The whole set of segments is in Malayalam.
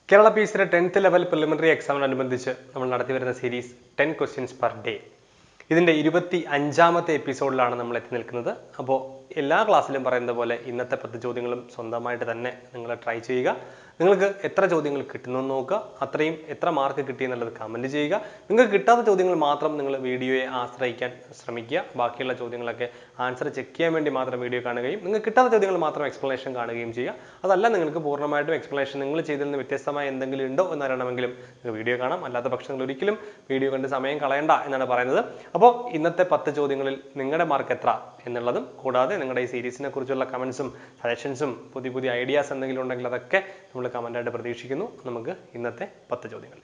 കേരള പി സിയുടെ ടെൻത്ത് ലെവൽ പ്രിലിമിനറി എക്സാമിനനുബന്ധിച്ച് നമ്മൾ നടത്തി വരുന്ന series ten questions per day ഇതിൻ്റെ ഇരുപത്തി അഞ്ചാമത്തെ എപ്പിസോഡിലാണ് നമ്മൾ എത്തി നിൽക്കുന്നത് അപ്പോൾ എല്ലാ ക്ലാസ്സിലും പറയുന്നത് പോലെ ഇന്നത്തെ പത്ത് ചോദ്യങ്ങളും സ്വന്തമായിട്ട് തന്നെ നിങ്ങൾ ട്രൈ ചെയ്യുക നിങ്ങൾക്ക് എത്ര ചോദ്യങ്ങൾ കിട്ടുന്നു എന്ന് നോക്കുക അത്രയും എത്ര മാർക്ക് കിട്ടി എന്നുള്ളത് കമൻറ്റ് ചെയ്യുക നിങ്ങൾക്ക് കിട്ടാത്ത ചോദ്യങ്ങൾ മാത്രം നിങ്ങൾ വീഡിയോയെ ആശ്രയിക്കാൻ ശ്രമിക്കുക ബാക്കിയുള്ള ചോദ്യങ്ങളൊക്കെ ആൻസർ ചെക്ക് ചെയ്യാൻ വേണ്ടി മാത്രം വീഡിയോ കാണുകയും നിങ്ങൾക്ക് കിട്ടാത്ത ചോദ്യങ്ങൾ മാത്രം എക്സ്പ്ലനേഷൻ കാണുകയും ചെയ്യുക അതല്ല നിങ്ങൾക്ക് പൂർണ്ണമായിട്ടും എക്സ്പ്ലനേഷൻ നിങ്ങൾ ചെയ്തതിൽ നിന്ന് വ്യത്യസ്തമായ എന്തെങ്കിലും ഉണ്ടോ എന്നറിയണമെങ്കിലും നിങ്ങൾക്ക് വീഡിയോ കാണാം അല്ലാത്ത പക്ഷം നിങ്ങൾ ഒരിക്കലും വീഡിയോ കണ്ട് സമയം കളയണ്ട എന്നാണ് പറയുന്നത് അപ്പോൾ ഇന്നത്തെ പത്ത് ചോദ്യങ്ങളിൽ നിങ്ങളുടെ മാർക്ക് എത്ര എന്നുള്ളതും കൂടാതെ നിങ്ങളുടെ ഈ സീരീസിനെ കുറിച്ചുള്ള കമൻസും സജഷൻസും പുതിയ പുതിയ ഐഡിയാസ് എന്തെങ്കിലും ഉണ്ടെങ്കിൽ അതൊക്കെ നമ്മൾ കമൻ്റായിട്ട് പ്രതീക്ഷിക്കുന്നു നമുക്ക് ഇന്നത്തെ പത്ത് ചോദ്യങ്ങൾ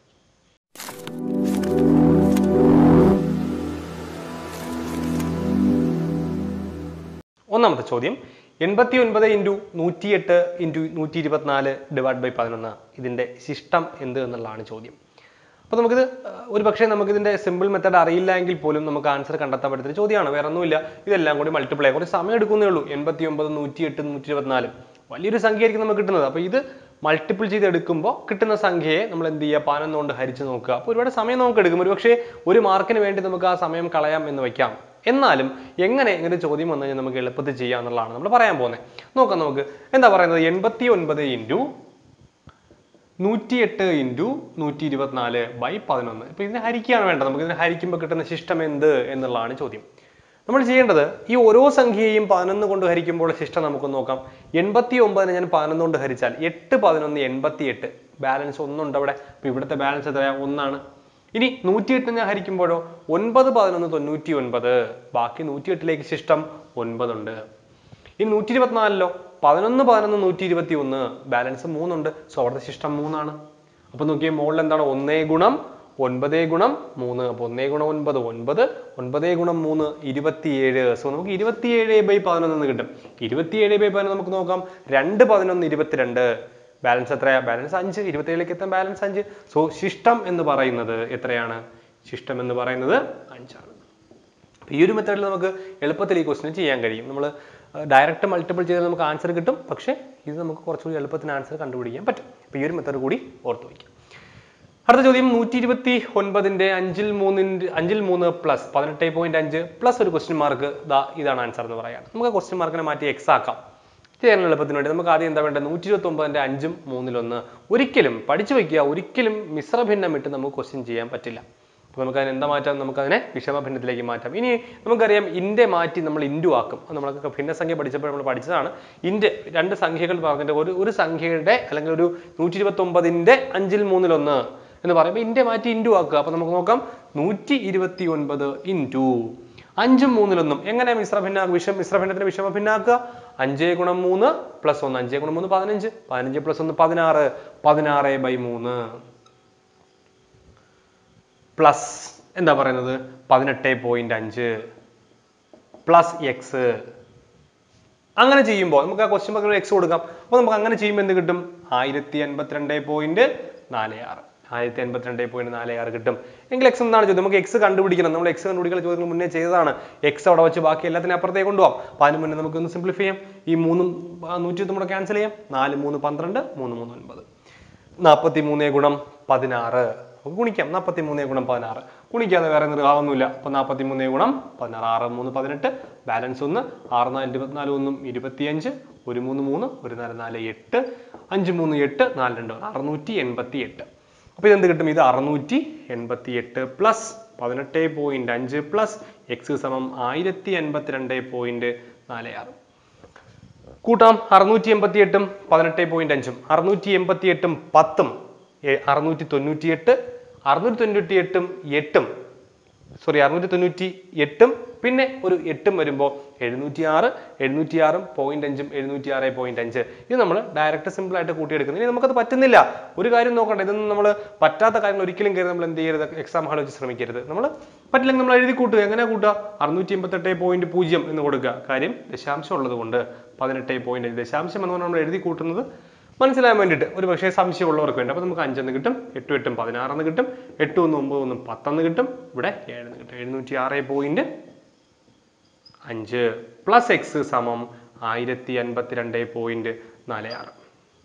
ഒന്നാമത്തെ ചോദ്യം എൺപത്തി ഒൻപത് ഇൻറ്റു നൂറ്റിയെട്ട് ഇൻറ്റു നൂറ്റി ഇരുപത്തിനാല് ഡിവൈഡ് ബൈ പതിനൊന്ന് ഇതിൻ്റെ ശിഷ്ടം എന്ത് എന്നുള്ളതാണ് ചോദ്യം അപ്പോൾ നമുക്കിത് അഹ്, ഒരു പക്ഷേ നമുക്കിതിൻ്റെ സിമ്പിൾ മെത്തേഡ് അറിയില്ല എങ്കിൽ പോലും നമുക്ക് ആൻസർ കണ്ടെത്താൻ പറ്റുന്ന ചോദ്യമാണ് വേറെ ഒന്നുമില്ല ഇതെല്ലാം കൂടി മൾട്ടിപ്ലൈ കുറച്ച് സമയം എടുക്കുന്നേ ഉള്ളൂ എൺപത്തി ഒമ്പത് നൂറ്റിയെട്ട് നൂറ്റി ഇരുപത്തിനാല് വലിയൊരു സംഖ്യയായിരിക്കും നമുക്ക് കിട്ടുന്നത് അപ്പോൾ ഇത് മൾട്ടിപ്പിൾ ചെയ്ത് എടുക്കുമ്പോൾ കിട്ടുന്ന സംഖ്യയെ നമ്മൾ എന്ത് ചെയ്യുക പതിനൊന്ന് കൊണ്ട് ഹരിച്ച് നോക്കുക അപ്പോൾ ഒരുപാട് സമയം നമുക്ക് എടുക്കും ഒരു പക്ഷേ ഒരു മാർക്കിന് വേണ്ടി നമുക്ക് ആ സമയം കളയാം എന്ന് വയ്ക്കാം എന്നാലും എങ്ങനെ ഇങ്ങനെ ഒരു ചോദ്യം വന്നു കഴിഞ്ഞാൽ നമുക്ക് എളുപ്പത്തിൽ ചെയ്യാം എന്നുള്ളതാണ് നമ്മൾ പറയാൻ പോകുന്നത് നോക്കാം നമുക്ക് എന്താ പറയുന്നത് എൺപത്തി ഒൻപത് ഇൻറ്റു നൂറ്റിയെട്ട് ഇൻറ്റു നൂറ്റി ഇരുപത്തിനാല് ബൈ പതിനൊന്ന് ഇപ്പൊ ഇതിനെ ഹരിക്കുകയാണ് വേണ്ടത് നമുക്ക് ഇതിനെ ഹരിക്കുമ്പോൾ കിട്ടുന്ന ശിഷ്ടം എന്ത് എന്നുള്ളതാണ് ചോദ്യം നമ്മൾ ചെയ്യേണ്ടത് ഈ ഓരോ സംഖ്യയെയും പതിനൊന്ന് കൊണ്ട് ഹരിക്കുമ്പോൾ ശിഷ്ടം നമുക്ക് നോക്കാം എൺപത്തി ഒമ്പതിനെ ഞാൻ പതിനൊന്ന് കൊണ്ട് ഹരിച്ചാൽ എട്ട് പതിനൊന്ന് എൺപത്തി എട്ട് ബാലൻസ് ഒന്നുണ്ട് അവിടെ അപ്പൊ ഇവിടുത്തെ ബാലൻസ് എത്രയാ ഒന്നാണ് ഇനി നൂറ്റിയെട്ട് ഞാൻ ഹരിക്കുമ്പോഴോ ഒൻപത് പതിനൊന്ന് തൊണ്ണൂറ്റി ഒൻപത് ബാക്കി നൂറ്റിയെട്ടിലേക്ക് ശിഷ്ടം ഒൻപതുണ്ട് ഈ നൂറ്റി ഇരുപത്തിനാലിലോ പതിനൊന്ന് പതിനൊന്ന് നൂറ്റി ഇരുപത്തി ഒന്ന് ബാലൻസ് മൂന്നുണ്ട് സോ അവിടുത്തെ ശിഷ്ടം മൂന്നാണ് അപ്പൊ നോക്കിയേ മുകളിൽ എന്താണ് ഒന്നേ ഗുണം ഒൻപതേ ഗുണം മൂന്ന് അപ്പൊ ഒന്നേ ഗുണം ഒൻപത് ഒൻപത് ഒൻപതേ ഗുണം മൂന്ന് ഇരുപത്തിയേഴ് സോ നമുക്ക് ഇരുപത്തിയേഴ് ബൈ പതിനൊന്ന് എന്ന് കിട്ടും ഇരുപത്തിയേഴ് ബൈ പതിനൊന്ന് നമുക്ക് നോക്കാം രണ്ട് പതിനൊന്ന് ഇരുപത്തിരണ്ട് ബാലൻസ് എത്രയാ ബാലൻസ് അഞ്ച് ഇരുപത്തിയേഴിലേക്ക് എത്താൻ ബാലൻസ് അഞ്ച് സോ ശിഷ്ടം എന്ന് പറയുന്നത് എത്രയാണ് ശിഷ്ടം എന്ന് പറയുന്നത് അഞ്ചാണ് അപ്പൊ ഈ ഒരു മെത്തേഡിൽ നമുക്ക് എളുപ്പത്തിൽ ഈ ക്വസ്റ്റിന് ചെയ്യാൻ കഴിയും നമ്മൾ ഡയറക്റ്റ് മൾട്ടിപ്പിൾ ചെയ്താൽ നമുക്ക് ആൻസർ കിട്ടും പക്ഷേ ഇത് നമുക്ക് കുറച്ചുകൂടി എളുപ്പത്തിന് ആൻസർ കണ്ടുപിടിക്കാൻ പറ്റും അപ്പോൾ ഈ ഒരു മെത്തേഡ് കൂടി ഓർത്ത് വയ്ക്കാം അടുത്ത ചോദ്യം നൂറ്റി ഇരുപത്തി ഒൻപതിന്റെ അഞ്ചിൽ മൂന്നിൻ്റെ അഞ്ചിൽ മൂന്ന് പ്ലസ് പതിനെട്ട് പോയിന്റ് അഞ്ച് പ്ലസ് ഒരു ക്വസ്റ്റ്യൻ മാർക്ക് ദാ ഇതാണ് ആൻസർ എന്ന് പറയാം നമുക്ക് ക്വസ്റ്റ്യൻ മാർക്കിനെ മാറ്റി എക്സ് ആക്കാം ചെയ്യാൻ എളുപ്പത്തിന് വേണ്ടി നമുക്ക് ആദ്യം എന്താ വേണ്ടത് നൂറ്റി ഇരുപത്തി ഒമ്പതിന്റെ അഞ്ചും മൂന്നിലൊന്ന് ഒരിക്കലും പഠിച്ചു വയ്ക്കുക ഒരിക്കലും മിശ്രഭിന്നം ഇട്ട് നമുക്ക് ക്വസ്റ്റ്യൻ ചെയ്യാൻ പറ്റില്ല അപ്പോൾ നമുക്ക് അതിന് എന്താ മാറ്റാം നമുക്കതിനെ വിഷമഭിന്നത്തിലേക്ക് മാറ്റാം ഇനി നമുക്കറിയാം ഇൻ്റെ മാറ്റി നമ്മൾ ഇൻഡു ആക്കും അത് നമ്മളൊക്കെ ഭിന്നസംഖ്യ പഠിച്ചപ്പോൾ നമ്മൾ പഠിച്ചതാണ് ഇൻ്റെ രണ്ട് സംഖ്യകൾ പറഞ്ഞിട്ട് ഒരു ഒരു സംഖ്യയുടെ അല്ലെങ്കിൽ ഒരു നൂറ്റി ഇരുപത്തി ഒമ്പതിൻ്റെ അഞ്ചിൽ മൂന്നിലൊന്ന് എന്ന് പറയുമ്പോൾ ഇൻ്റെ മാറ്റി ഇൻഡു ആക്കുക അപ്പോൾ നമുക്ക് നോക്കാം നൂറ്റി ഇരുപത്തി ഒൻപത് ഇൻറ്റു അഞ്ചും മൂന്നിലൊന്നും എങ്ങനെ മിശ്രഭിന്ന വിഷം മിശ്രഭിന്നത്തിന് വിഷമഭിന്നാക്കുക അഞ്ചേ ഗുണം മൂന്ന് പ്ലസ് ഒന്ന് അഞ്ചേ ഗുണം മൂന്ന് പതിനഞ്ച് പതിനഞ്ച് പ്ലസ് ഒന്ന് പതിനാറ് പതിനാറ് ബൈ മൂന്ന് പ്ലസ് എന്താ പറയുന്നത് പതിനെട്ട് പോയിന്റ് അഞ്ച് പ്ലസ് എക്സ് അങ്ങനെ ചെയ്യുമ്പോൾ നമുക്ക് ആ ക്വസ്റ്റ്യൻ മാർക്കിൽ എക്സ് കൊടുക്കാം അപ്പോൾ നമുക്ക് അങ്ങനെ ചെയ്യുമ്പോൾ എന്ത് കിട്ടും ആയിരത്തി എൺപത്തിരണ്ട് പോയിന്റ് നാല് ആറ് ആയിരത്തി എൺപത്തിരണ്ട് പോയിന്റ് നാല് ആറ് കിട്ടും എങ്കിൽ എക്സ് എന്താണ് ചോദ്യം നമുക്ക് എക്സ് കണ്ടുപിടിക്കണം നമ്മൾ എക്സ് കണ്ടുപിടിക്കുന്ന ചോദ്യങ്ങൾ മുന്നേ ചെയ്തതാണ് എക്സ് അവിടെ വെച്ച് ബാക്കി എല്ലാത്തിനും അപ്പുറത്തേക്ക് കൊണ്ടുപോകാം അപ്പോൾ അതിന് മുന്നേ നമുക്ക് ഒന്ന് സിംപ്ലിഫൈ ചെയ്യാം ഈ മൂന്നും ആ, നൂറ്റി കൂടെ ക്യാൻസൽ ചെയ്യാം നാല് മൂന്ന് പന്ത്രണ്ട് മൂന്ന് മൂന്ന് ഒൻപത് നാൽപ്പത്തി മൂന്ന് ഗുണം പതിനാറ് നമുക്ക് ഗുണിക്കാം നാൽപ്പത്തി മൂന്ന് ഗുണം പതിനാറ് ഗുണിക്കാതെ വേറെ നിർവാഹമൊന്നുമില്ല അപ്പൊ നാൽപ്പത്തി മൂന്ന് ഗുണം പതിനാറ് ആറ് മൂന്ന് പതിനെട്ട് ബാലൻസ് ഒന്ന് ആറ് നാല് ഇരുപത്തിനാല് ഒന്നും ഇരുപത്തിയഞ്ച് ഒരു മൂന്ന് മൂന്ന് ഒരു നാല് നാല് എട്ട് അഞ്ച് മൂന്ന് എട്ട് നാല് രണ്ട് അറുന്നൂറ്റി എൺപത്തി എട്ട് അപ്പൊ ഇതെന്ത് കിട്ടും ഇത് അറുന്നൂറ്റി എൺപത്തി എട്ട് പ്ലസ് പതിനെട്ട് പോയിന്റ് അഞ്ച് പ്ലസ് എക്സ് സമം ആയിരത്തി എൺപത്തിരണ്ട് പോയിന്റ് നാല് ആറ് കൂട്ടാം അറുന്നൂറ്റി എൺപത്തി എട്ടും പതിനെട്ട് പോയിന്റ് അഞ്ചും അറുന്നൂറ്റി എൺപത്തി എട്ടും പത്തും എ- അറുന്നൂറ്റി തൊണ്ണൂറ്റി എട്ട് അറുന്നൂറ്റി തൊണ്ണൂറ്റി എട്ടും എട്ടും സോറി അറുന്നൂറ്റി തൊണ്ണൂറ്റി എട്ടും പിന്നെ ഒരു എട്ടും വരുമ്പോൾ എഴുന്നൂറ്റി ആറ് എഴുന്നൂറ്റി ആറും പോയിന്റ് അഞ്ചും എഴുന്നൂറ്റി ആറ് പോയിന്റ് അഞ്ച് ഇത് നമ്മൾ ഡയറക്റ്റ് സിമ്പിൾ ആയിട്ട് കൂട്ടിയെടുക്കുന്നത് ഇനി നമുക്കത് പറ്റുന്നില്ല ഒരു കാര്യം നോക്കണ്ട ഇതൊന്നും നമ്മൾ പറ്റാത്ത കാര്യങ്ങൾ ഒരിക്കലും കയറി നമ്മൾ എന്ത് ചെയ്യരുത് എക്സാം ഹാൾ വെച്ച് ശ്രമിക്കരുത് നമ്മൾ പറ്റില്ലെങ്കിൽ നമ്മൾ എഴുതി കൂട്ടുക എങ്ങനെ കൂട്ടുക അറുന്നൂറ്റി എൺപത്തെട്ട് പോയിന്റ് പൂജ്യം എന്ന് കൊടുക്കുക കാര്യം ദശാംശം ഉള്ളത് കൊണ്ട് പതിനെട്ട് പോയിന്റ് ദശാംശം എന്ന് പറഞ്ഞാൽ നമ്മൾ എഴുതി കൂട്ടുന്നത് മനസ്സിലാൻ വേണ്ടിയിട്ട് ഒരു പക്ഷേ സംശയമുള്ളവർക്ക് വേണ്ടി അപ്പോൾ നമുക്ക് അഞ്ചെന്ന് കിട്ടും എട്ടും എട്ടും പതിനാറെന്ന് കിട്ടും എട്ടും ഒന്നും ഒമ്പത് ഒന്നും പത്തെന്ന് കിട്ടും ഇവിടെ ഏഴെന്ന് കിട്ടും എഴുന്നൂറ്റി ആറ് പോയിന്റ് അഞ്ച് പ്ലസ് എക്സ് സമം ആയിരത്തി അൻപത്തിരണ്ട് പോയിന്റ് നാല് ആറ്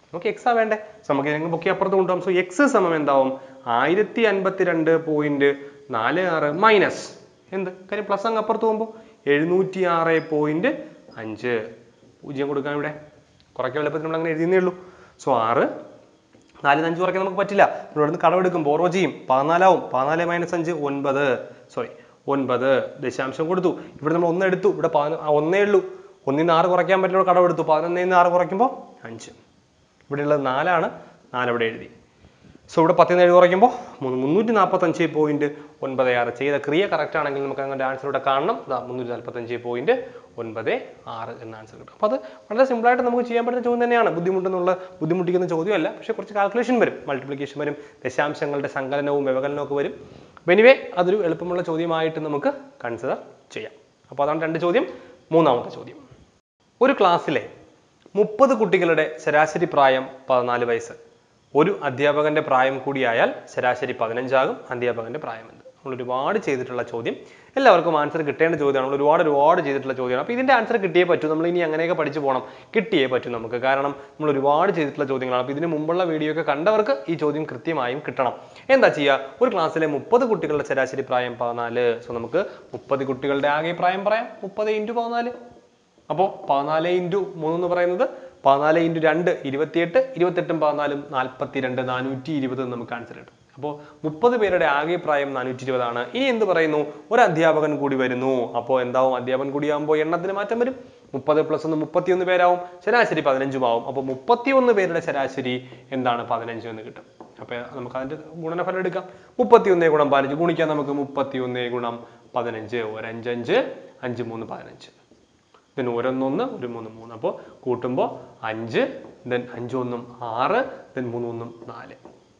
നമുക്ക് എക്സ് ആ വേണ്ടേ So നമുക്ക് ഇതിനെ പൊക്കി അപ്പുറത്ത് കൊണ്ടുപോകാം സോ എക്സ് സമം എന്താവും ആയിരത്തി അൻപത്തി രണ്ട് പോയിന്റ് നാല് ആറ് മൈനസ് എന്ത് കാര്യം പ്ലസ് അങ്ങ് അപ്പുറത്ത് പോകുമ്പോൾ എഴുന്നൂറ്റി ആറ് പോയിന്റ് അഞ്ച് പൂജ്യം കൊടുക്കാൻ ഇവിടെ കുറയ്ക്കാൻ എളുപ്പത്തിൽ നമ്മൾ അങ്ങനെ എഴുതുന്നേ ഉള്ളൂ സോ ആറ് നാലിന് അഞ്ച് കുറയ്ക്കാൻ നമുക്ക് പറ്റില്ല നമ്മൾ ഇവിടുന്ന് കടമെടുക്കും ബോറോ ചെയ്യും പതിനാലാവും പതിനാല് മൈനസ് അഞ്ച് ഒൻപത് സോറി ഒൻപത് ദശാംശം കൊടുത്തു ഇവിടെ നമ്മൾ ഒന്ന് എടുത്തു ഇവിടെ പതിന- ആ, ഒന്നേ ഉള്ളൂ ഒന്നിൽ നിന്ന് ആറ് കുറയ്ക്കാൻ പറ്റില്ല കടമെടുത്തു പതിനൊന്നിൽ നിന്ന് ആറ് കുറയ്ക്കുമ്പോൾ അഞ്ച് ഇവിടെയുള്ളത് നാലാണ് നാല് ഇവിടെ എഴുതി സോ ഇവിടെ പത്തിൽ നിന്ന് ഏഴ് കുറയ്ക്കുമ്പോൾ മുന്നൂറ്റി നാൽപ്പത്തഞ്ച് പോയിന്റ് ഒൻപത് ആറ് ചെയ്ത ക്രിയ കറക്റ്റ് ആണെങ്കിൽ നമുക്ക് അങ്ങനെ ആൻസർ ഇവിടെ കാണണം ഇതാ മുന്നൂറ്റി നാൽപ്പത്തഞ്ച് പോയിന്റ് ഒൻപത് ആറ് എന്ന ആൻസർ കിട്ടും അപ്പോൾ അത് വളരെ സിമ്പിളായിട്ട് നമുക്ക് ചെയ്യാൻ പറ്റുന്ന ചോദ്യം തന്നെയാണ് ബുദ്ധിമുട്ടെന്നുള്ള ബുദ്ധിമുട്ടിക്കുന്ന ചോദ്യമല്ല പക്ഷേ കുറച്ച് കാൽക്കുലേഷൻ വരും മൾട്ടിപ്ലിക്കേഷൻ വരും ദശാംശങ്ങളുടെ സങ്കലനവും വ്യവകലനവും ഒക്കെ വരും എനിവേ അതൊരു എളുപ്പമുള്ള ചോദ്യമായിട്ട് നമുക്ക് കൺസിഡർ ചെയ്യാം അപ്പോൾ അതാണ് രണ്ട് ചോദ്യം മൂന്നാമത്തെ ചോദ്യം ഒരു ക്ലാസ്സിലെ മുപ്പത് കുട്ടികളുടെ ശരാശരി പ്രായം പതിനാല് വയസ്സ് ഒരു അധ്യാപകന്റെ പ്രായം കൂടിയായാൽ ശരാശരി പതിനഞ്ചാകും അധ്യാപകന്റെ പ്രായം എന്ത് നമ്മൾ ഒരുപാട് ചെയ്തിട്ടുള്ള ചോദ്യം എല്ലാവർക്കും ആൻസർ കിട്ടേണ്ട ചോദ്യമാണ് നമ്മൾ ഒരുപാട് ഒരുപാട് ചെയ്തിട്ടുള്ള ചോദ്യമാണ് അപ്പോൾ ഇതിന്റെ ആൻസർ കിട്ടിയേ പറ്റൂ നമ്മൾ ഇനി അങ്ങനെയൊക്കെ പഠിച്ചു പോകണം കിട്ടിയേ പറ്റൂ നമുക്ക് കാരണം നമ്മൾ ഒരുപാട് ചെയ്തിട്ടുള്ള ചോദ്യങ്ങളാണ് അപ്പോൾ ഇതിന് മുമ്പുള്ള വീഡിയോ ഒക്കെ കണ്ടവർക്ക് ഈ ചോദ്യം കൃത്യമായും കിട്ടണം എന്താ ചെയ്യുക ഒരു ക്ലാസ്സിലെ മുപ്പത് കുട്ടികളുടെ ശരാശരി പ്രായം പതിനാല് സോ നമുക്ക് മുപ്പത് കുട്ടികളുടെ ആകെ പ്രായം പറയാം മുപ്പത് ഇൻറ്റു പതിനാല് അപ്പോൾ പതിനാല് ഇൻറ്റു മൂന്ന് എന്ന് പറയുന്നത് പതിനാല് ഇൻറ്റു രണ്ട് ഇരുപത്തിയെട്ട് ഇരുപത്തെട്ടും പതിനാലും നാൽപ്പത്തി രണ്ട് നാനൂറ്റി ഇരുപത് എന്ന് നമുക്ക് ആൻസർ കിട്ടും അപ്പോൾ മുപ്പത് പേരുടെ ആകെ പ്രായം നാനൂറ്റി ഇരുപതാണ് ഇനി എന്ത് പറയുന്നു ഒരു അധ്യാപകൻ കൂടി വരുന്നു അപ്പോൾ എന്താവും അധ്യാപകൻ കൂടിയാകുമ്പോൾ എണ്ണത്തിന് മാറ്റം വരും മുപ്പത് പ്ലസ് ഒന്ന് മുപ്പത്തിയൊന്ന് പേരാവും ശരാശരി പതിനഞ്ചും ആവും അപ്പോൾ മുപ്പത്തിയൊന്ന് പേരുടെ ശരാശരി എന്താണ് പതിനഞ്ച് എന്ന് കിട്ടും അപ്പോൾ നമുക്ക് അതിന്റെ ഗുണനഫലം എടുക്കാം മുപ്പത്തിയൊന്നേ ഗുണം പതിനഞ്ച് ഗുണിക്കാൻ നമുക്ക് മുപ്പത്തിയൊന്നേ ഗുണം പതിനഞ്ച് ഒരു അഞ്ചഞ്ച് അഞ്ച് മൂന്ന് പതിനഞ്ച് ദെൻ ഒരൊന്നൊന്ന് ഒരു മൂന്ന് മൂന്ന് അപ്പോൾ കൂട്ടുമ്പോൾ അഞ്ച് ദെൻ അഞ്ചൊന്നും ആറ് ദെൻ മൂന്നൊന്നും നാല്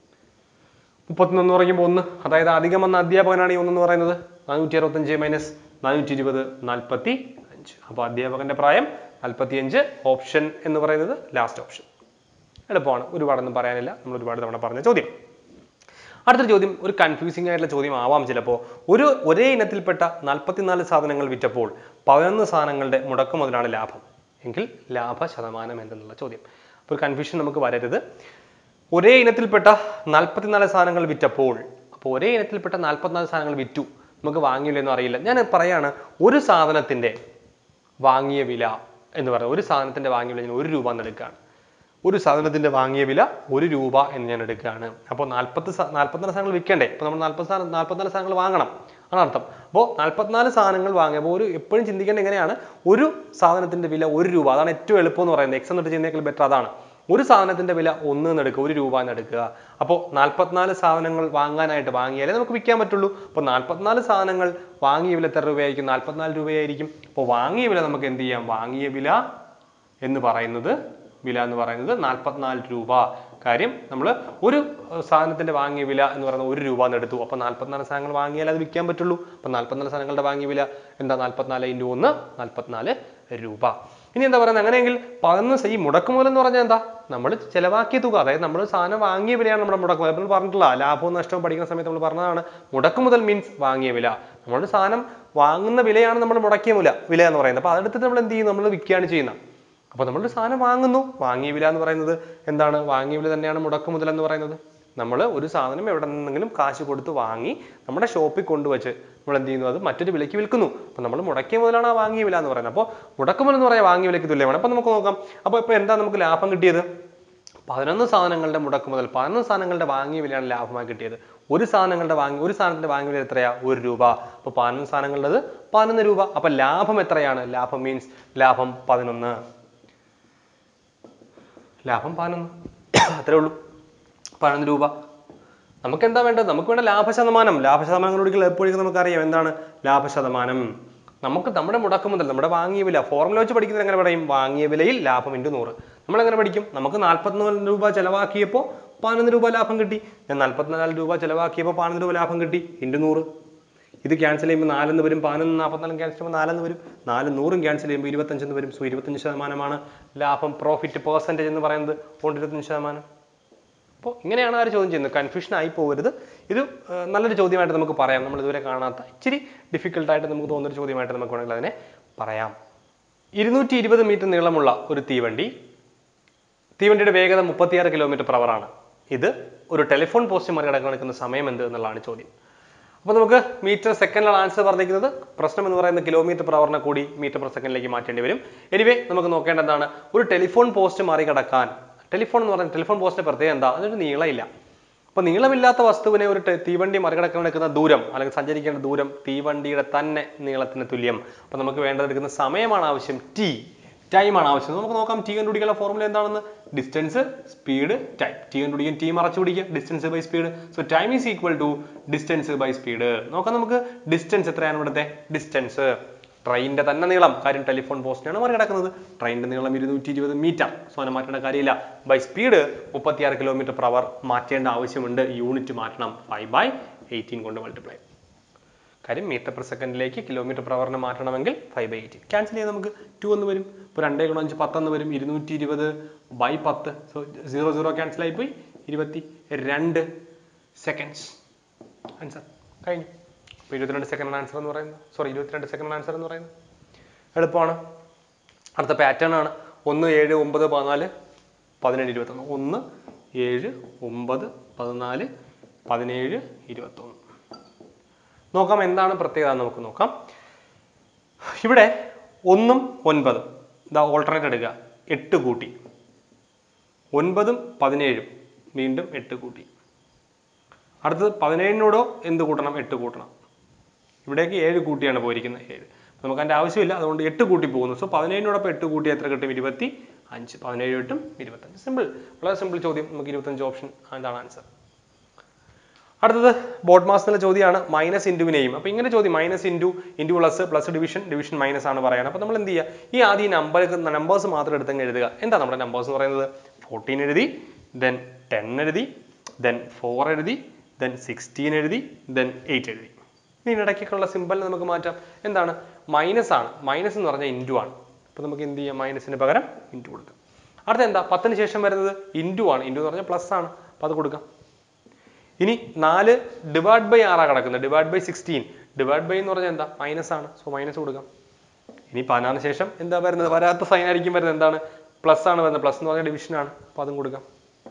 മുപ്പത്തിനൊന്ന് പറയുമ്പോൾ ഒന്ന് അതായത് അധികം വന്ന അധ്യാപകനാണ് ഈ ഒന്നെന്ന് പറയുന്നത് നാനൂറ്റി അറുപത്തഞ്ച് മൈനസ് നാനൂറ്റി ഇരുപത് നാൽപ്പത്തി അഞ്ച് അപ്പോൾ അധ്യാപകന്റെ പ്രായം നാൽപ്പത്തി അഞ്ച് ഓപ്ഷൻ എന്ന് പറയുന്നത് ലാസ്റ്റ് ഓപ്ഷൻ എളുപ്പമാണ് ഒരുപാടൊന്നും പറയാനില്ല നമ്മൾ ഒരുപാട് തവണ പറഞ്ഞ ചോദ്യം അടുത്തൊരു ചോദ്യം ഒരു കൺഫ്യൂസിംഗ് ആയിട്ടുള്ള ചോദ്യം ആവാം ചിലപ്പോൾ ഒരു ഒരേ ഇനത്തിൽപ്പെട്ട നാൽപ്പത്തിനാല് സാധനങ്ങൾ വിറ്റപ്പോൾ പതിനൊന്ന് സാധനങ്ങളുടെ മുടക്ക് മുതലാണ് ലാഭം എങ്കിൽ ലാഭ ശതമാനം എന്തെന്നുള്ള ചോദ്യം അപ്പോൾ ഒരു കൺഫ്യൂഷൻ നമുക്ക് വരരുത് ഒരേ ഇനത്തിൽപ്പെട്ട നാൽപ്പത്തിനാല് സാധനങ്ങൾ വിറ്റപ്പോൾ അപ്പോൾ ഒരേ ഇനത്തിൽപ്പെട്ട നാൽപ്പത്തിനാല് സാധനങ്ങൾ വിറ്റു നമുക്ക് വാങ്ങിയില്ലെന്നും അറിയില്ല ഞാൻ പറയാണ് ഒരു സാധനത്തിന്റെ വാങ്ങിയ വില എന്ന് പറയുന്നത് ഒരു സാധനത്തിന്റെ വാങ്ങിയ വില ഞാൻ ഒരു രൂപ എന്ന് എടുക്കുകയാണ് ഒരു സാധനത്തിന്റെ വാങ്ങിയ വില ഒരു രൂപ എന്ന് ഞാൻ എടുക്കുകയാണ് അപ്പോൾ നാൽപ്പത്തി നാൽപ്പത്തിനാല് സാധനങ്ങൾ വിൽക്കണ്ടേ അപ്പോൾ നമ്മൾ നാൽപ്പത്തി സാധനം നാൽപ്പത്തിനാല് സാധനങ്ങൾ വാങ്ങണം ആണ് അർത്ഥം അപ്പോൾ നാൽപ്പത്തിനാല് സാധനങ്ങൾ വാങ്ങിയ അപ്പോൾ ഒരു എപ്പോഴും ചിന്തിക്കേണ്ടത് എങ്ങനെയാണ് ഒരു സാധനത്തിന്റെ വില ഒരു രൂപ അതാണ് ഏറ്റവും എളുപ്പം എന്ന് പറയുന്നത് എക്സ് എന്നിട്ട് ചെയ്യുന്നതിനേക്കാൾ ബെറ്റർ അതാണ് ഒരു സാധനത്തിന്റെ വില ഒന്ന് എന്ന് എടുക്കുക ഒരു രൂപ എന്ന് എടുക്കുക അപ്പോൾ നാൽപ്പത്തിനാല് സാധനങ്ങൾ വാങ്ങാനായിട്ട് വാങ്ങിയാലേ നമുക്ക് വിൽക്കാൻ പറ്റുള്ളൂ അപ്പോൾ നാൽപ്പത്തിനാല് സാധനങ്ങൾ വാങ്ങിയ വില എത്ര രൂപയായിരിക്കും നാൽപ്പത്തിനാല് രൂപയായിരിക്കും അപ്പോൾ വാങ്ങിയ വില നമുക്ക് എന്ത് ചെയ്യാം വാങ്ങിയ വില എന്ന് പറയുന്നത് വില എന്ന് പറയുന്നത് നാൽപ്പത്തിനാല് രൂപ കാര്യം നമ്മൾ ഒരു ഏർ, സാധനത്തിന്റെ വാങ്ങിയ വില എന്ന് പറയുന്നത് ഒരു രൂപ എന്ന് എടുത്തു അപ്പോൾ നാൽപ്പത്തിനാല് സാധനങ്ങൾ വാങ്ങിയാൽ അത് വിൽക്കാൻ പറ്റുള്ളൂ അപ്പോൾ നാൽപ്പത്തിനാല് സാധനങ്ങളുടെ വാങ്ങിയ വില എന്താ നാൽപ്പത്തിനാല് ഇൻറ്റു ഒന്ന് നാൽപ്പത്തിനാല് രൂപ ഇനി എന്താ പറയുന്നത് അങ്ങനെയെങ്കിൽ പതിനൊന്ന് ഈ മുടക്കുമുതൽ എന്ന് പറഞ്ഞാൽ എന്താ നമ്മൾ ചെലവാക്കിയ തുക അതായത് നമ്മൾ സാധനം വാങ്ങിയ വിലയാണ് നമ്മുടെ മുടക്കുമുതൽ നമ്മൾ പറഞ്ഞിട്ടില്ല ലാഭവും നഷ്ടവും പഠിക്കുന്ന സമയത്ത് നമ്മൾ പറഞ്ഞതാണ് മുടക്കുമുതൽ മീൻസ് വാങ്ങിയ വില നമ്മളൊരു സാധനം വാങ്ങുന്ന വിലയാണ് നമ്മൾ മുടക്കിയ വില വില എന്ന് പറയുന്നത് അപ്പോൾ അതെടുത്തിട്ട് നമ്മൾ എന്ത് ചെയ്യും നമ്മൾ വിൽക്കുകയാണ് ചെയ്യുന്നത് അപ്പോൾ നമ്മളൊരു സാധനം വാങ്ങുന്നു വാങ്ങിയ വില എന്ന് പറയുന്നത് എന്താണ് വാങ്ങിയ വില തന്നെയാണ് മുടക്ക് മുതൽ എന്ന് പറയുന്നത് നമ്മൾ ഒരു സാധനം എവിടെ നിന്നെങ്കിലും കാശ് കൊടുത്ത് വാങ്ങി നമ്മുടെ ഷോപ്പിൽ കൊണ്ടുവച്ച് നമ്മൾ എന്ത് ചെയ്യുന്നു അത് മറ്റൊരു വിലയ്ക്ക് വിൽക്കുന്നു അപ്പോൾ നമ്മൾ മുടക്കിയ മുതലാണ് ആ വാങ്ങിയ വില എന്ന് പറയുന്നത് അപ്പോൾ മുടക്ക് മുതൽ എന്ന് പറയാൻ വാങ്ങിയ വിലയ്ക്ക് തുല്യമാണ് അപ്പോൾ നമുക്ക് നോക്കാം അപ്പോൾ ഇപ്പോൾ എന്താ നമുക്ക് ലാഭം കിട്ടിയത് പതിനൊന്ന് സാധനങ്ങളുടെ മുടക്ക് മുതൽ പതിനൊന്ന് സാധനങ്ങളുടെ വാങ്ങിയ വിലയാണ് ലാഭമായി കിട്ടിയത് ഒരു സാധനങ്ങളുടെ വാങ്ങി ഒരു സാധനത്തിന്റെ വാങ്ങിയ വില എത്രയാ ഒരു രൂപ അപ്പോൾ പതിനൊന്ന് സാധനങ്ങളുടേത് പതിനൊന്ന് രൂപ അപ്പോൾ ലാഭം എത്രയാണ് ലാഭം മീൻസ് ലാഭം പതിനൊന്ന് ലാഭം പതിനൊന്ന് അത്രേ ഉള്ളൂ പതിനൊന്ന് രൂപ നമുക്ക് എന്താ വേണ്ടത് നമുക്ക് വേണ്ട ലാഭശതമാനം ലാഭശതമാനങ്ങളോട് എപ്പോഴും നമുക്കറിയാം എന്താണ് ലാഭശതമാനം നമുക്ക് നമ്മുടെ മുടക്ക് മുതൽ നമ്മുടെ വാങ്ങിയ വില ഫോർമുല വെച്ച് പഠിക്കുന്നത് എങ്ങനെ പറയും വാങ്ങിയ വിലയിൽ ലാഭം ഇൻറ്റു നൂറ് നമ്മൾ എങ്ങനെ പഠിക്കും നമുക്ക് നാൽപ്പത്തിനാല് രൂപ ചെലവാക്കിയപ്പോൾ പതിനൊന്ന് രൂപ ലാഭം കിട്ടി ഞാൻ നാൽപ്പത്തിനാല് രൂപ ചെലവാക്കിയപ്പോൾ പതിനൊന്ന് രൂപ ലാഭം കിട്ടി ഇൻറ്റു നൂറ് ഇത് ക്യാൻസൽ ചെയ്യുമ്പോൾ നാലെന്ന് വരും പതിനൊന്ന് നാൽപ്പത്തിനാലും ക്യാൻസൽ ചെയ്യുമ്പോൾ നാലെന്ന് വരും നാല് നൂറും ക്യാൻസൽ ചെയ്യുമ്പോൾ ഇരുപത്തഞ്ചെന്ന് വരും സോ ഇരുപത്തഞ്ച് ശതമാനമാണ് ലാഭം പ്രോഫിറ്റ് പെർസെൻറ്റേജ് എന്ന് പറയുന്നത് കൊണ്ട് ഇരുപത്തഞ്ച് ശതമാനം അപ്പോൾ ഇങ്ങനെയാണ് ആ ഒരു ചോദ്യം ചെയ്യുന്നത് കൺഫ്യൂഷൻ ആയി പോകരുത് ഇത് ആ, നല്ലൊരു ചോദ്യമായിട്ട് നമുക്ക് പറയാം നമ്മൾ ഇതുവരെ കാണാത്ത ഇച്ചിരി ഡിഫിക്കൽട്ടായിട്ട് നമുക്ക് തോന്നുന്നൊരു ചോദ്യമായിട്ട് നമുക്ക് വേണമെങ്കിൽ അതിനെ പറയാം ഇരുന്നൂറ്റി ഇരുപത് മീറ്റർ നീളമുള്ള ഒരു തീവണ്ടി തീവണ്ടിയുടെ വേഗത മുപ്പത്തിയാറ് കിലോമീറ്റർ per hour ആണ് ഇത് ഒരു ടെലിഫോൺ പോസ്റ്റ് മറികടക്കാൻ എടുക്കുന്ന സമയം എന്ത് എന്നുള്ളതാണ് ചോദ്യം അപ്പോൾ നമുക്ക് മീറ്റർ സെക്കൻഡിലാണ് ആൻസർ പറഞ്ഞിരിക്കുന്നത് പ്രശ്നം എന്ന് പറയുന്നത് കിലോമീറ്റർ per hourനെ കൂടി മീറ്റർ പെർ സെക്കൻഡിലേക്ക് മാറ്റേണ്ടി വരും എനിവേ നമുക്ക് നോക്കേണ്ടതാണ് ഒരു ടെലിഫോൺ പോസ്റ്റ് മറികടക്കാൻ ടെലിഫോൺ എന്ന് പറയുന്നത് ടെലിഫോൺ പോസ്റ്റിന്റെ പ്രത്യേകത എന്താ അതിനൊരു നീളമില്ല അപ്പോൾ നീളമില്ലാത്ത വസ്തുവിനെ ഒരു ടെ- തീവണ്ടി മറികടക്കാൻ എടുക്കുന്ന ദൂരം അല്ലെങ്കിൽ സഞ്ചരിക്കേണ്ട ദൂരം തീവണ്ടിയുടെ തന്നെ നീളത്തിന് തുല്യം അപ്പോൾ നമുക്ക് വേണ്ടതെടുക്കുന്ന സമയമാണ് ആവശ്യം ടി ടൈമാണ് ആവശ്യം നമുക്ക് നോക്കാം ടി കണ്ടുപിടിക്കാനുള്ള ഫോർമുല എന്താണെന്ന് ഡിസ്റ്റൻസ് സ്പീഡ് ടൈം ടി കണ്ടുപിടിക്കാൻ ടി മറച്ചു പിടിക്കുക distance by speed so time is equal to distance by speed നോക്കാം നമുക്ക് ഡിസ്റ്റൻസ് എത്രയാണ് ഇവിടുത്തെ ഡിസ്റ്റൻസ് ട്രെയിനിന്റെ തന്നെ നീളം കാര്യം ടെലിഫോൺ പോസ്റ്റിനാണ് മറികടക്കുന്നത് ട്രെയിനിന്റെ നീളം ഇരുന്നൂറ്റി ഇരുപത് മീറ്റർ സോ അതിനെ മാറ്റേണ്ട കാര്യമില്ല ബൈ സ്പീഡ് മുപ്പത്തിയാറ് കിലോമീറ്റർ per hour മാറ്റേണ്ട ആവശ്യമുണ്ട് യൂണിറ്റ് മാറ്റണം ഫൈവ് ബൈ എയ്റ്റീൻ കൊണ്ട് മൾട്ടിപ്ലൈ കാര്യം മീറ്റർ പെർ സെക്കൻഡിലേക്ക് കിലോമീറ്റർ per hourനെ മാറ്റണമെങ്കിൽ ഫൈവ് ബൈ എയ്റ്റീൻ ക്യാൻസൽ ചെയ്ത് നമുക്ക് ടു എന്ന് വരും ഇപ്പോൾ രണ്ടേ ഗുണം അഞ്ച് പത്തെന്ന് വരും ഇരുന്നൂറ്റി ഇരുപത് ബൈ പത്ത് സോ സീറോ സീറോ ക്യാൻസൽ ആയിപ്പോയി ഇരുപത്തി രണ്ട് സെക്കൻഡ്സ് ആൻസർ കഴിഞ്ഞു അപ്പോൾ ഇരുപത്തിരണ്ട് സെക്കൻഡ് ആൻസർ എന്ന് പറയുന്നത് സോറി ഇരുപത്തിരണ്ട് സെക്കൻഡ് ആൻസർ എന്ന് പറയുന്നത് എളുപ്പമാണ് അടുത്ത പാറ്റേൺ ആണ് ഒന്ന് ഏഴ് ഒമ്പത് പതിനാല് പതിനേഴ് ഇരുപത്തൊന്ന് ഒന്ന് ഏഴ് ഒമ്പത് പതിനാല് പതിനേഴ് ഇരുപത്തൊന്ന് നോക്കാം എന്താണ് പ്രത്യേകത എന്ന് നമുക്ക് നോക്കാം ഇവിടെ ഒന്നും ഒൻപതും ഇതാ ഓൾട്ടർനേറ്റ് എടുക്കുക എട്ട് കൂട്ടി ഒൻപതും പതിനേഴും വീണ്ടും എട്ട് കൂട്ടി അടുത്തത് പതിനേഴിനോടോ എന്ത് കൂട്ടണം എട്ട് കൂട്ടണം ഇവിടേക്ക് ഏഴ് കൂട്ടിയാണ് പോയിരിക്കുന്നത് ഏഴ് അപ്പൊ നമുക്ക് അതിന്റെ ആവശ്യമില്ല അതുകൊണ്ട് എട്ട് കൂട്ടി പോകുന്നു സോ പതിനേഴിനോടൊപ്പം എട്ട് കൂട്ടി എത്ര കിട്ടും ഇരുപത്തി അഞ്ച് പതിനേഴ് കിട്ടും ഇരുപത്തഞ്ച് സിമ്പിൾ വളരെ സിമ്പിൾ ചോദ്യം നമുക്ക് ഇരുപത്തഞ്ച് ഓപ്ഷൻ അതാണ് ആൻസർ അടുത്തത് ബോർഡ് മാസത്തിലെ ചോദ്യമാണ് മൈനസ് ഇൻറ്റുവിനെയും അപ്പോൾ ഇങ്ങനെ ചോദ്യം minus into into plus plus division division minus ആണ് പറയാൻ അപ്പോൾ നമ്മൾ എന്ത് ചെയ്യുക ഈ ആദ്യം നമ്പർ നമ്പേഴ്സ് മാത്രം എടുത്തങ്ങ് എഴുതുക എന്താ നമ്മുടെ നമ്പേഴ്സ് എന്ന് പറയുന്നത് ഫോർട്ടീൻ എഴുതി ദെൻ ടെൻ എഴുതി ദെൻ ഫോർ എഴുതി ദെൻ സിക്സ്റ്റീൻ എഴുതി ദെൻ എയ്റ്റ് എഴുതി ഇനി ഇടയ്ക്കൊക്കെയുള്ള സിമ്പിൾ നമുക്ക് മാറ്റാം എന്താണ് മൈനസ് ആണ് മൈനസ് എന്ന് പറഞ്ഞാൽ ഇൻറ്റു ആണ് അപ്പോൾ നമുക്ക് എന്ത് ചെയ്യാം മൈനസിന് പകരം ഇൻറ്റു കൊടുക്കാം അടുത്ത എന്താ പത്തിന് ശേഷം വരുന്നത് ഇൻറ്റു ആണ് ഇൻറ്റു എന്ന് പറഞ്ഞാൽ പ്ലസ് ആണ് അപ്പോൾ അത് കൊടുക്കാം ഇനി നാല് ഡിവൈഡ് ബൈ ആറാ കിടക്കുന്നത് divide by sixteen divide by എന്ന് പറഞ്ഞാൽ എന്താ മൈനസ് ആണ് സോ മൈനസ് കൊടുക്കാം ഇനി പതിനാറിന് ശേഷം എന്താ വരുന്നത് വരാത്ത സൈൻ ആയിരിക്കും വരുന്നത് എന്താണ് പ്ലസ് ആണ് വരുന്നത് പ്ലസ് എന്ന് പറഞ്ഞാൽ ഡിവിഷൻ ആണ് അപ്പോൾ അതും കൊടുക്കാം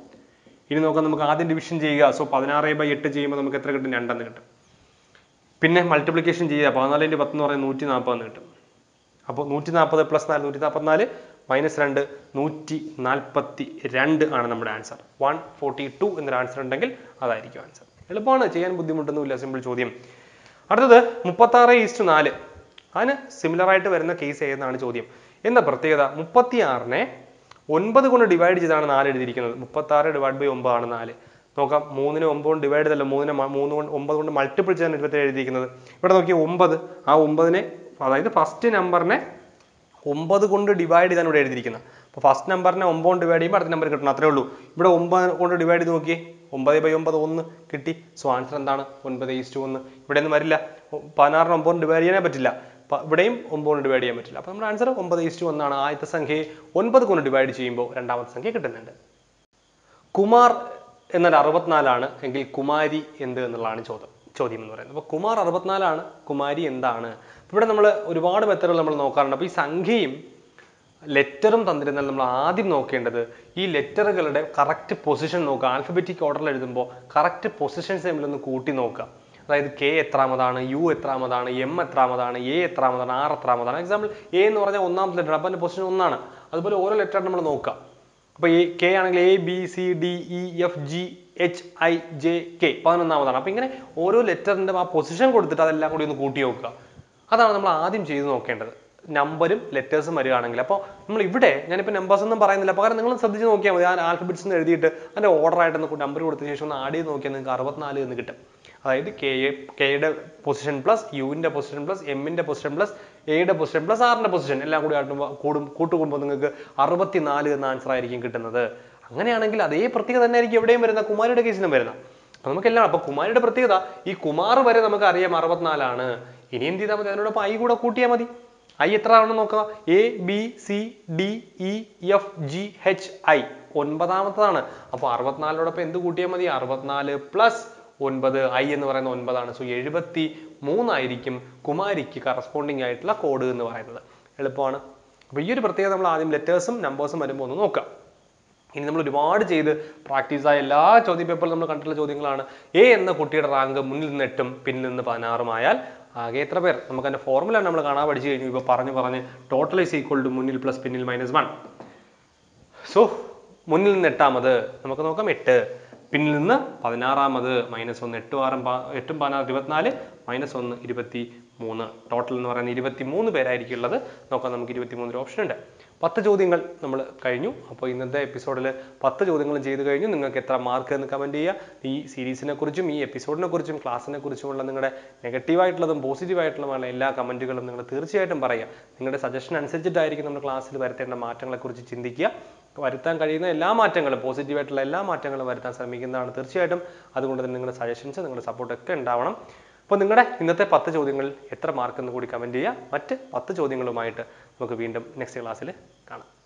ഇനി നോക്കാം നമുക്ക് ആദ്യം ഡിവിഷൻ ചെയ്യുക സോ പതിനാറ് ബൈ എട്ട് ചെയ്യുമ്പോൾ നമുക്ക് എത്ര കിട്ടും രണ്ടെന്ന് കിട്ടും പിന്നെ മൾട്ടിപ്ലിക്കേഷൻ ചെയ്യുക പതിനാലിൻ്റെ പത്ത് എന്ന് പറയുന്നത് നൂറ്റി നാൽപ്പതെന്ന് കിട്ടും അപ്പോൾ നൂറ്റി നാൽപ്പത് പ്ലസ് നാല് നൂറ്റി നാൽപ്പത്തിനാല് മൈനസ് രണ്ട് നൂറ്റി നാൽപ്പത്തി രണ്ട് ആണ് നമ്മുടെ ആൻസർ വൺ ഫോർട്ടി ടു എന്നൊരു ആൻസർ ഉണ്ടെങ്കിൽ അതായിരിക്കും ആൻസർ എളുപ്പമാണ് ചെയ്യാൻ ബുദ്ധിമുട്ടൊന്നുമില്ല സിമ്പിൾ ചോദ്യം അടുത്തത് മുപ്പത്താറ് ഈസ്റ്റ് നാല് അതിന് സിമിലർ ആയിട്ട് വരുന്ന കേസ് ഏതെന്നാണ് ചോദ്യം എന്താ പ്രത്യേകത മുപ്പത്തി ആറിനെ ഒൻപത് കൊണ്ട് ഡിവൈഡ് ചെയ്താണ് നാല് എഴുതിയിരിക്കുന്നത് മുപ്പത്തി ആറ് ഡിവൈഡ് ബൈ ഒമ്പതാണ് നാല് നോക്കാം മൂന്നിന് ഒമ്പത് കൊണ്ട് ഡിവൈഡ് ചെയ്തല്ല മൂന്നിന് മ- മൂന്ന് കൊണ്ട് ഒമ്പത് കൊണ്ട് മൾട്ടിപ്പിൾ ചെയ്താണ് ഇരുപത്തേഴ് എഴുതിയിരിക്കുന്നത് ഇവിടെ നോക്കിയ ഒമ്പത് ആ ഒമ്പതിനെ അതായത് ഫസ്റ്റ് നമ്പറിനെ ഒമ്പത് കൊണ്ട് ഡിവൈഡ് ചെയ്താണ് ഇവിടെ എഴുതിയിരിക്കുന്നത് അപ്പോൾ ഫസ്റ്റ് നമ്പറിനെ ഒമ്പത് കൊണ്ട് ഡിവൈഡ് ചെയ്യുമ്പോൾ അടുത്ത നമ്പർ കിട്ടണം അത്രേ ഉള്ളൂ ഇവിടെ ഒമ്പത് കൊണ്ട് ഡിവൈഡ് ചെയ്ത് നോക്കിയേ ഒമ്പത് ബൈ ഒമ്പത് ഒന്ന് കിട്ടി സോ ആൻസർ എന്താണ് ഒൻപത് ഈസ്റ്റ് ഒന്ന് ഇവിടെ ഒന്നും വരില്ല ഒ- പതിനാറിന് ഒമ്പത് കൊണ്ട് ഡിവൈഡ് ചെയ്യാനേ പറ്റില്ല പ- ഇവിടെയും ഒമ്പത് കൊണ്ട് ഡിവൈഡ് ചെയ്യാൻ പറ്റില്ല അപ്പോൾ നമ്മുടെ ആൻസർ ഒമ്പത് ഈസ്റ്റ് ഒന്നാണ് ആദ്യത്തെ സംഖ്യയെ ഒൻപത് കൊണ്ട് ഡിവൈഡ് ചെയ്യുമ്പോൾ രണ്ടാമത്തെ സംഖ്യ കിട്ടുന്നുണ്ട് കുമാർ എന്നാൽ അറുപത്തിനാലാണ് എങ്കിൽ കുമാരി എന്ത് എന്നുള്ളതാണ് ചോദ്യം ചോദ്യം എന്ന് പറയുന്നത് അപ്പോൾ കുമാർ അറുപത്തിനാലാണ് കുമാരി എന്താണ് അപ്പോൾ ഇവിടെ നമ്മൾ ഒരുപാട് മെത്തഡുകൾ നമ്മൾ നോക്കാറുണ്ട് അപ്പോൾ ഈ സംഖ്യയും ലെറ്ററും തന്നിരുന്നാൽ നമ്മൾ ആദ്യം നോക്കേണ്ടത് ഈ ലെറ്ററുകളുടെ കറക്റ്റ് പൊസിഷൻ നോക്കുക ആൽഫബറ്റിക് ഓർഡറിൽ എഴുതുമ്പോൾ കറക്റ്റ് പൊസിഷൻസ് തമ്മിലൊന്ന് കൂട്ടി നോക്കുക അതായത് കെ എത്രാമതാണ് യു എത്രാമതാണ് എം എത്രാമതാണ് എ എത്രാമതാണ് ആർ എത്രാമതാണ് എക്സാമ്പിൾ എ എന്ന് പറഞ്ഞാൽ ഒന്നാമത്തെ ലെറ്റർ അപ്പോൾ അതിൻ്റെ പൊസിഷൻ ഒന്നാണ് അതുപോലെ ഓരോ ലെറ്റർ നമ്മൾ നോക്കുക അപ്പോൾ എ കെ ആണെങ്കിൽ A B C D E F G H I J K പതിനൊന്നാമതാണ് അപ്പോൾ ഇങ്ങനെ ഓരോ ലെറ്ററിൻ്റെ ആ പൊസിഷൻ കൊടുത്തിട്ട് അതെല്ലാം കൂടി ഒന്ന് കൂട്ടി നോക്കുക അതാണ് നമ്മൾ ആദ്യം ചെയ്ത് നോക്കേണ്ടത് നമ്പരും ലെറ്റേഴ്സും വരികയാണെങ്കിൽ അപ്പോൾ നമ്മൾ ഇവിടെ ഞാനിപ്പോൾ നമ്പേഴ്സ് ഒന്നും പറയുന്നില്ല പകരം നിങ്ങൾ ശ്രദ്ധിച്ച് നോക്കിയാൽ മതി ആ ആൽഫബറ്റ്സ് എന്ന് എഴുതിയിട്ട് അതിൻ്റെ ഓർഡർ ആയിട്ട് ഒന്ന് നമ്പർ കൊടുത്ത ശേഷം ഒന്ന് ആഡ് ചെയ്ത് നോക്കിയാൽ നിങ്ങൾക്ക് അറുപത്തിനാല് എന്ന് കിട്ടും അതായത് കെ എ കെയുടെ പൊസിഷൻ പ്ലസ് യുവിൻ്റെ പൊസിഷൻ പ്ലസ് എമ്മിൻ്റെ പൊസിഷൻ പ്ലസ് എയുടെ പൊസിഷൻ പ്ലസ് ആറിൻ്റെ പൊസിഷൻ എല്ലാം കൂടി ആട്ടുമ്പോൾ കൂടും കൂട്ടുകൂടുമ്പോൾ നിങ്ങൾക്ക് അറുപത്തിനാല് എന്ന ആൻസർ ആയിരിക്കും കിട്ടുന്നത് അങ്ങനെയാണെങ്കിൽ അതേ പ്രത്യേകത തന്നെ ആയിരിക്കും എവിടെയും വരുന്ന കുമാരിയുടെ കേസിലും വരുന്നത് അപ്പൊ നമുക്കെല്ലാം അപ്പൊ കുമാരിയുടെ പ്രത്യേകത ഈ കുമാർ വരെ നമുക്ക് അറിയാം അറുപത്തിനാലാണ് ഇനി എന്ത് ചെയ്താൽ മതി അതിനോടൊപ്പം ഐ കൂടെ കൂട്ടിയാൽ മതി ഐ എത്ര ആണെന്ന് നോക്കുക A B C D E F G H I ഒൻപതാമത്തതാണ് അപ്പോൾ അറുപത്തിനാലിനോടൊപ്പം എന്ത് കൂട്ടിയാൽ മതി അറുപത്തിനാല് പ്ലസ് ഒൻപത് ഐ എന്ന് പറയുന്ന ഒൻപതാണ് സോ എഴുപത്തി മൂന്നായിരിക്കും കുമാരിക്ക് കറസ്പോണ്ടിങ് ആയിട്ടുള്ള കോഡ് എന്ന് പറയുന്നത് എളുപ്പമാണ് അപ്പോൾ ഈ ഒരു പ്രത്യേകത നമ്മൾ ആദ്യം ലെറ്റേഴ്സും നമ്പേഴ്സും വരുമ്പോൾ ഒന്ന് നോക്കാം ഇനി നമ്മൾ ഒരുപാട് ചെയ്ത് പ്രാക്ടീസ് ആയ എല്ലാ ചോദ്യ പേപ്പറിലും നമ്മൾ കണ്ടിട്ടുള്ള ചോദ്യങ്ങളാണ് എ എന്ന കുട്ടിയുടെ റാങ്ക് മുന്നിൽ നിന്ന് എട്ടും പിന്നിൽ നിന്ന് പതിനാറും ആയാൽ ആകെ എത്ര പേർ നമുക്ക് അതിന്റെ ഫോർമുല നമ്മൾ കാണാൻ പഠിച്ചു കഴിഞ്ഞു ഇപ്പോൾ പറഞ്ഞു പറഞ്ഞ് ടോട്ടൽ ഈസ് ഈക്വൽ ടു മുന്നിൽ പ്ലസ് പിന്നിൽ മൈനസ് വൺ സോ മുന്നിൽ നിന്ന് എട്ടാമത് നമുക്ക് നോക്കാം എട്ട് പിന്നിൽ നിന്ന് പതിനാറാമത് മൈനസ് ഒന്ന് എട്ടും ആറും പ- എട്ടും പതിനാറ് ഇരുപത്തിനാല് മൈനസ് ഒന്ന് ഇരുപത്തി മൂന്ന് ടോട്ടൽ എന്ന് പറയുന്നത് ഇരുപത്തി മൂന്ന് പേരായിരിക്കും ഉള്ളത് നോക്കാം നമുക്ക് ഇരുപത്തി മൂന്നിൽ ഓപ്ഷൻ ഉണ്ട് പത്ത് ചോദ്യങ്ങൾ നമ്മൾ കഴിഞ്ഞു അപ്പോൾ ഇന്നത്തെ എപ്പിസോഡിൽ പത്ത് ചോദ്യങ്ങളും ചെയ്ത് കഴിഞ്ഞു നിങ്ങൾക്ക് എത്ര മാർക്ക് എന്ന് കമൻറ്റ് ചെയ്യുക ഈ സീരീസിനെ കുറിച്ചും ഈ എപ്പിസോഡിനെ കുറിച്ചും ക്ലാസ്സിനെ കുറിച്ചുമുള്ള നിങ്ങളുടെ നെഗറ്റീവായിട്ടുള്ളതും പോസിറ്റീവായിട്ടുള്ളതുമായ എല്ലാ കമൻറ്റുകളും നിങ്ങൾ തീർച്ചയായിട്ടും പറയുക നിങ്ങളുടെ സജഷൻ അനുസരിച്ചിട്ടായിരിക്കും നമ്മൾ ക്ലാസ്സിൽ വരുത്തേണ്ട മാറ്റങ്ങളെക്കുറിച്ച് ചിന്തിക്കുക വരുത്താൻ കഴിയുന്ന എല്ലാ മാറ്റങ്ങളും പോസിറ്റീവായിട്ടുള്ള എല്ലാ മാറ്റങ്ങളും വരുത്താൻ ശ്രമിക്കുന്നതാണ് തീർച്ചയായിട്ടും അതുകൊണ്ട് തന്നെ നിങ്ങളുടെ സജഷൻസ് നിങ്ങളുടെ സപ്പോർട്ട് ഒക്കെ ഉണ്ടാവണം അപ്പോൾ നിങ്ങളുടെ ഇന്നത്തെ പത്ത് ചോദ്യങ്ങളിൽ എത്ര മാർക്ക് എന്ന് കൂടി കമൻറ്റ് ചെയ്യുക മറ്റ് പത്ത് ചോദ്യങ്ങളുമായിട്ട് നമുക്ക് വീണ്ടും നെക്സ്റ്റ് ക്ലാസ്സിൽ കാണാം